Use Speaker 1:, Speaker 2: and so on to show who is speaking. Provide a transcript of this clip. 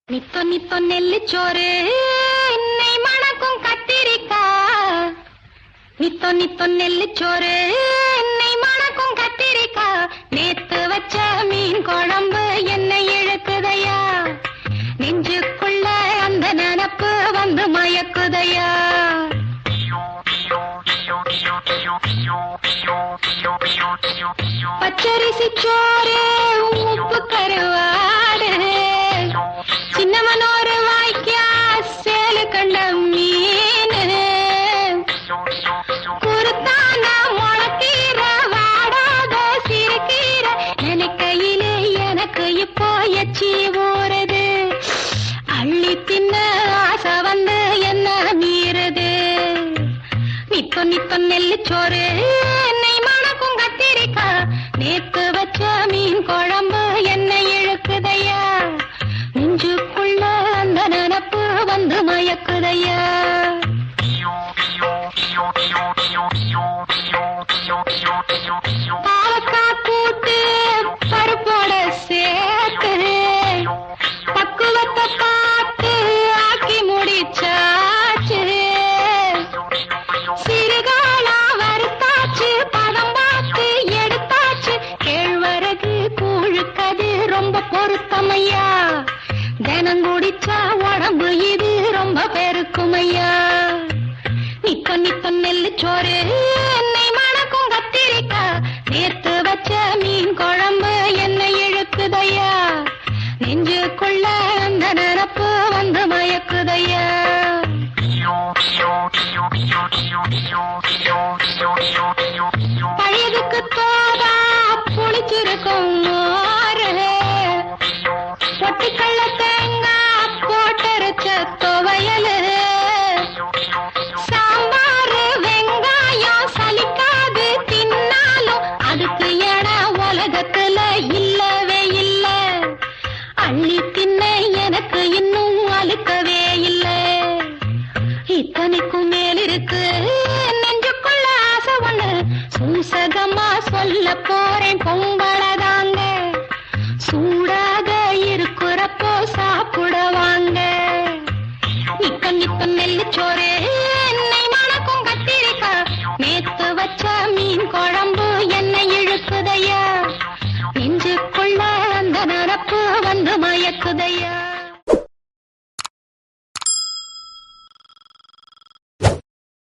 Speaker 1: நித்தோ நித்தோ நெல்லுச்சோறு என்னை மணக்கும் கத்திரிக்கா நித்தோ நித்தோ நெல்லுச்சோறு என்னை மணக்கும் கத்திரிக்கா நேத்து வச்ச மீன் குழம்பு என்னை இழுக்குதையா நெஞ்சுக்குள்ள அந்த நினப்பு வந்து மயக்குதையா பச்சரிசி சோறு உப்பு கருவாடு சின்னமனோரு வாய்க்கா சேலு கண்ட மீன் குருத்தான முளக்கீர வாடாத சிறுகீர நினைக்கையிலே எனக்கு இப்போ எச்சி ஊறுது அள்ளி தின்ன ஆசை வந்து என்ன மீறுது நித்தோ நித்தோ நெல்லுச்சோறு என்னை மணக்கும் கத்திரிக்கா நேத்து வச்ச மீன் குழம்பு என்ன இழுக்குதையா நெஞ்சுக்குள்ள அந்த நினப்பு வந்து மயக்குதையா பாவக்காய் கூட்டு பருப்போட சேர்த்து பக்குவத்தை பார்த்து ஆக்கி முடிச்சாச்சு சிறுகாலா வறுத்தாச்சு பதம் பார்த்து எடுத்தாச்சு கேழ்வரகு கூழுக்கது ரொம்ப பொருத்தமையா தினம் குடிச்சா உடம்பு இது ரொம்ப பெருக்குமையா நிக்க நிக்க நெல்லு சோறு என்னை மணக்கும் கத்திரிக்கா நேத்து வச்ச மீன் குழம்பு என்னை இழுக்குதையா நெஞ்சுக்குள்ள அந்த நினப்பு வந்து மயக்குதையா பழையதுக்கு தோதா புளிச்சிருக்கும் மோரு பொட்டுக்கல்ல தேங்காய் போட்டரைச்ச துவையலு சாம்பாரு வெங்காயம் சலிக்காது தின்னாலும் அதுக்கு என உலகத்துல இல்லவே இல்ல அள்ளி தின்ன எனக்கு இன்னும் அழுக்கவே இல்ல இத்தனைக்கும் மேல் இருக்கு நெஞ்சுக்குள்ள ஆசை ஒண்ணு சூசகமா சொல்ல போறேன் பொங்கலதாங்க சூடாக இருக்கிறப்போ சாப்பிட வாங்க நிக்க நிக்க நெல்லு சோறு என்னை மணக்கும் கத்திரிக்கா நேத்து வச்ச மீன் குழம்பு என்னை இழுக்குதையா நெஞ்சுக்குள்ள அந்த நரப்பு வந்து மயக்குதையா